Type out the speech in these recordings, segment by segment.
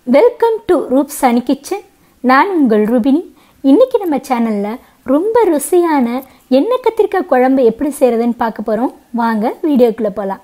welcome to Roop Sani kitchen நான் உங்கள் ரூபினி இன்னைக்கு நம்ம சேனலில் ரொம்ப ருசியான எண்ணெய் கத்திரிக்காய் குழம்பு எப்படி செய்கிறதுன்னு பார்க்க போகிறோம் வாங்க வீடியோக்குள்ளே போகலாம்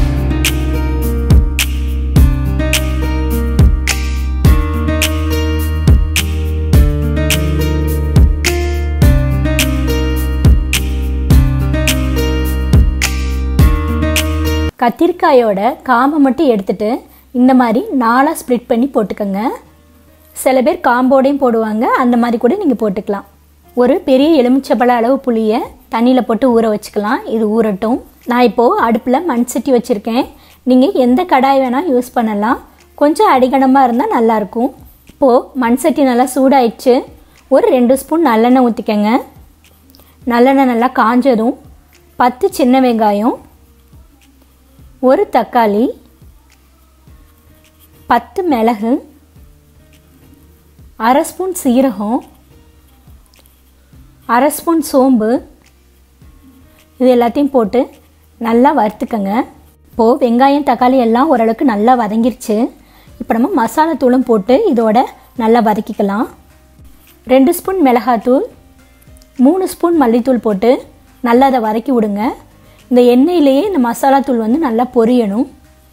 கத்திரிக்காயோட காம்பை மட்டும் எடுத்துட்டு இந்த மாதிரி நாலாக ஸ்ப்ளிட் பண்ணி போட்டுக்கோங்க சில பேர் காம்போடையும் போடுவாங்க அந்த மாதிரி கூட நீங்கள் போட்டுக்கலாம் ஒரு பெரிய எலுமிச்சப்பழ அளவு புளியை தண்ணியில் போட்டு ஊற வச்சுக்கலாம் இது ஊறட்டும் நான் இப்போது அடுப்பில் மண் சட்டி வச்சுருக்கேன் நீங்கள் எந்த கடாய் வேணால் யூஸ் பண்ணலாம் கொஞ்சம் அடிகனமாக இருந்தால் நல்லாயிருக்கும் இப்போது மண் சட்டி நல்லா சூடாயிடுச்சு ஒரு ரெண்டு ஸ்பூன் நல்லெண்ணெய் ஊற்றிக்கங்க நல்லெண்ணெய் நல்லா காஞ்சதும் பத்து சின்ன வெங்காயம் ஒரு தக்காளி பத்து மிளகு அரை ஸ்பூன் சீரகம் அரை ஸ்பூன் சோம்பு இது எல்லாத்தையும் போட்டு நல்லா வறுத்துக்கங்க இப்போது வெங்காயம் தக்காளி எல்லாம் ஓரளவுக்கு நல்லா வதங்கிருச்சு இப்போ நம்ம மசாலா தூளும் போட்டு இதோட நல்லா வதக்கிக்கலாம் ரெண்டு ஸ்பூன் மிளகாத்தூள் மூணு ஸ்பூன் மல்லித்தூள் போட்டு நல்லா அதை வதக்கி விடுங்க இந்த எண்ணெயிலேயே இந்த மசாலா தூள் வந்து நல்லா பொரியணும்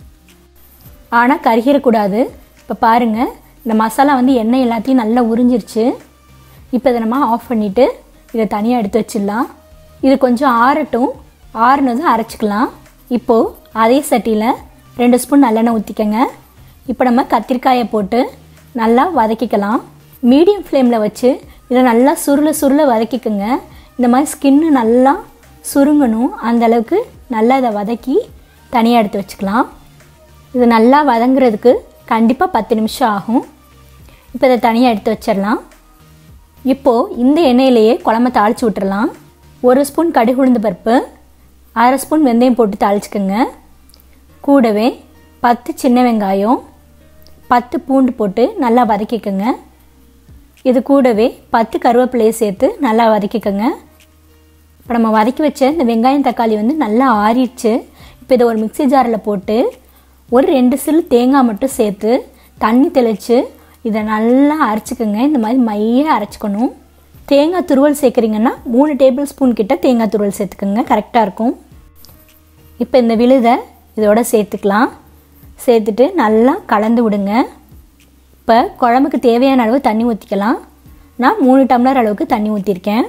ஆனால் கருகிடக்கூடாது இப்போ பாருங்கள் இந்த மசாலா வந்து எண்ணெய் எல்லாத்தையும் நல்லா உறிஞ்சிருச்சு இப்போ இதை நம்ம ஆஃப் பண்ணிவிட்டு இதை தனியாக எடுத்து வச்சிடலாம் இது கொஞ்சம் ஆறட்டும் ஆறுனதும் அரைச்சிக்கலாம் இப்போது அதே சட்டியில் ரெண்டு ஸ்பூன் நல்லெண்ணெய் ஊற்றிக்கங்க இப்போ நம்ம கத்திரிக்காயை போட்டு நல்லா வதக்கிக்கலாம் மீடியம் ஃப்ளேமில் வச்சு இதை நல்லா சுருள சுருள வதக்கிக்கோங்க இந்த மாதிரி ஸ்கின்னு நல்லா சுருங்கணும் அந்த அளவுக்கு நல்லா இதை வதக்கி தனியாக எடுத்து வச்சுக்கலாம் இது நல்லா வதங்குறதுக்கு கண்டிப்பாக பத்து நிமிஷம் ஆகும் இப்போ இதை தனியாக எடுத்து வச்சிடலாம் இப்போது இந்த எண்ணெயிலேயே குழம்ப தாளித்து விட்டுறலாம் ஒரு ஸ்பூன் கடுகு உளுந்து பருப்பு அரை ஸ்பூன் வெந்தயம் போட்டு தாளிச்சுக்கோங்க கூடவே பத்து சின்ன வெங்காயம் பத்து பூண்டு போட்டு நல்லா வதக்கிக்கோங்க இது கூடவே பத்து கருவேப்பிலையை சேர்த்து நல்லா வதக்கிக்கோங்க இப்போ நம்ம வதக்கி வச்ச இந்த வெங்காயம் தக்காளி வந்து நல்லா ஆறிடுச்சு இப்போ இதை ஒரு மிக்சி ஜாரில் போட்டு ஒரு ரெண்டு சில்லு தேங்காய் மட்டும் சேர்த்து தண்ணி தெளித்து இதை நல்லா அரைச்சிக்கோங்க இந்த மாதிரி மைய அரைச்சிக்கணும் தேங்காய் துருவல் சேர்க்குறீங்கன்னா மூணு டேபிள் ஸ்பூன் கிட்ட தேங்காய் துருவல் சேர்த்துக்கோங்க கரெக்டாக இருக்கும் இப்போ இந்த விழுதை இதோட சேர்த்துக்கலாம் சேர்த்துட்டு நல்லா கலந்து விடுங்க இப்போ குழம்புக்கு தேவையான அளவு தண்ணி ஊற்றிக்கலாம் நான் மூணு டம்ளர் அளவுக்கு தண்ணி ஊற்றிருக்கேன்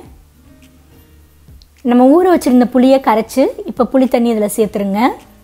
நம்ம ஊற வச்சுருந்த புளியை கரைச்சி இப்போ புளி தண்ணி இதில் சேர்த்துருங்க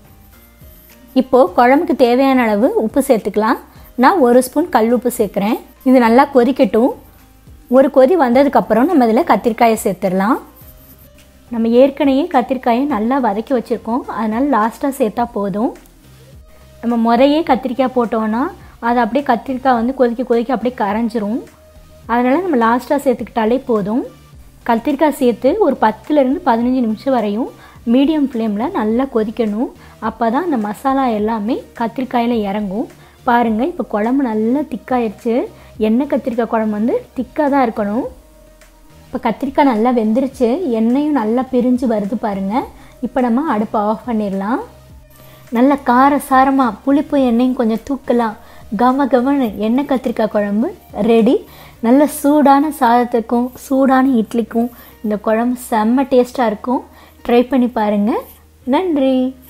இப்போது குழம்புக்கு தேவையான அளவு உப்பு சேர்த்துக்கலாம் நான் ஒரு ஸ்பூன் கல் உப்பு சேர்க்குறேன் இது நல்லா கொதிக்கட்டும் ஒரு கொதி வந்ததுக்கப்புறம் நம்ம இதில் கத்திரிக்காயை சேர்த்துடலாம் நம்ம ஏற்கனவே கத்திரிக்காயை நல்லா வதக்கி வச்சுருக்கோம் அதனால் லாஸ்ட்டாக சேர்த்தா போதும் நம்ம முறையே கத்திரிக்காய் போட்டோன்னா அது அப்படியே கத்திரிக்காய் வந்து கொதிக்க கொதிக்க அப்படியே கரைஞ்சிரும் அதனால் நம்ம லாஸ்ட்டாக சேர்த்துக்கிட்டாலே போதும் கத்திரிக்காய் சேர்த்து ஒரு பத்துலேருந்து பதினஞ்சு நிமிஷம் வரையும் மீடியம் ஃப்ளேமில் நல்லா கொதிக்கணும் அப்போ தான் அந்த மசாலா எல்லாமே கத்திரிக்காயில் இறங்கும் பாருங்கள் இப்போ குழம்பு நல்லா திக்காயிடுச்சு எண்ணெய் கத்திரிக்காய் குழம்பு வந்து திக்காக தான் இருக்கணும் இப்போ கத்திரிக்காய் நல்லா வெந்துருச்சு எண்ணெயும் நல்லா பிரிஞ்சு வருது பாருங்கள் இப்போ நம்ம அடுப்பை ஆஃப் பண்ணிடலாம் நல்ல கார சாரமாக புளிப்பு எண்ணெயும் கொஞ்சம் தூக்கலாம் கம கமன்னு எண்ணெய் கத்திரிக்காய் குழம்பு ரெடி நல்ல சூடான சாதத்துக்கும் சூடான இட்லிக்கும் இந்த குழம்பு செம்ம டேஸ்ட்டாக இருக்கும் ட்ரை பண்ணி பாருங்கள் நன்றி